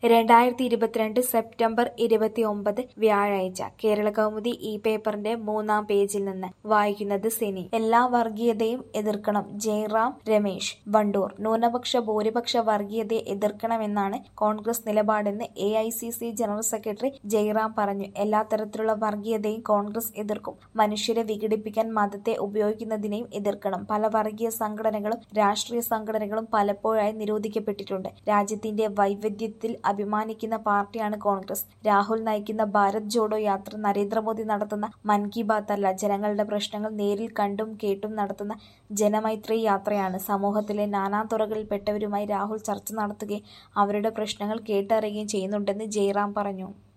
രണ്ടായിരത്തി ഇരുപത്തിരണ്ട് സെപ്റ്റംബർ ഇരുപത്തിയൊമ്പത് വ്യാഴാഴ്ച കേരളകൗമുദി ഈ പേപ്പറിന്റെ മൂന്നാം പേജിൽ നിന്ന് വായിക്കുന്നത് സിനി എല്ലാ വർഗീയതയും എതിർക്കണം ജയറാം രമേശ് വണ്ടൂർ ന്യൂനപക്ഷ ഭൂരിപക്ഷ വർഗീയതയെ എതിർക്കണമെന്നാണ് കോൺഗ്രസ് നിലപാടെന്ന് A I C C general secretary Jairam പറഞ്ഞു എല്ലാ തരത്തിലുള്ള വർഗീയതയും കോൺഗ്രസ് എതിർക്കും മനുഷ്യരെ വിഘടിപ്പിക്കാൻ മതത്തെ ഉപയോഗിക്കുന്നതിനെയും എതിർക്കണം പല വർഗീയ സംഘടനകളും രാഷ്ട്രീയ സംഘടനകളും പലപ്പോഴായി നിരോധിക്കപ്പെട്ടിട്ടുണ്ട് രാജ്യത്തിന്റെ വൈവിധ്യത്തിൽ അഭിമാനിക്കുന്ന പാർട്ടിയാണ് കോൺഗ്രസ് രാഹുൽ നയിക്കുന്ന ഭാരത് ജോഡോ യാത്ര നരേന്ദ്രമോദി നടത്തുന്ന മൻ കി ബാത്ത് അല്ല ജനങ്ങളുടെ പ്രശ്നങ്ങൾ നേരിൽ കണ്ടും കേട്ടും നടത്തുന്ന ജനമൈത്രി യാത്രയാണ് സമൂഹത്തിലെ നാനാതുറകളിൽപ്പെട്ടവരുമായി രാഹുൽ ചർച്ച നടത്തുകയും അവരുടെ പ്രശ്നങ്ങൾ കേട്ടറിയുകയും ചെയ്യുന്നുണ്ടെന്ന് ജയറാം പറഞ്ഞു